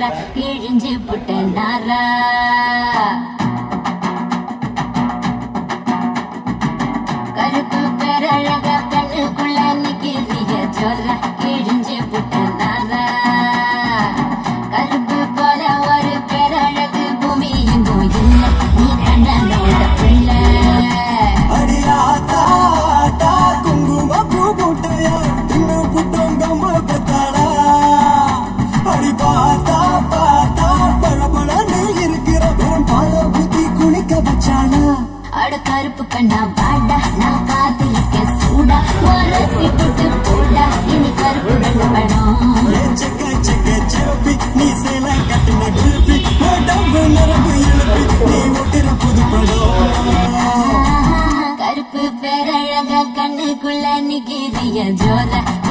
ஜோரா கிழிஞ்சு புட்ட நாரா கருப்பு பேரழக கண்ணுக்குள்ள நிக்கிறிய ஜோரா கிழிஞ்சு புட்ட நாரா கருப்பு போல ஒரு பேரழகு பூமி எங்கும் இல்ல நீ கண்ணனோட பிள்ளை அடியாத்தா ஆத்தா குங்கும பூ முட்டையா தின்னு புத்தம் கம்ம பத்தாடா அடி பார்த்தா பார்த்தா பழபழன்னு இருக்கிற வெறும் பால ஊத்தி குளிக்க வச்சானா அட கருப்பு கண்ணா வாடா நான் காத்திருக்க சூடா ஒரு சிட்டு போடா இனி கருப்பு வெள்ள படம் ஏ செக்க செக்க செப்பி நீ சேல கட்டின கிருப்பி உடம்பு நரம்பு எழுப்பி நீ ஒட்டுற புது படம் கருப்பு பேரழக கண்ணுக்குள்ள நிக்கிறிய ஜோர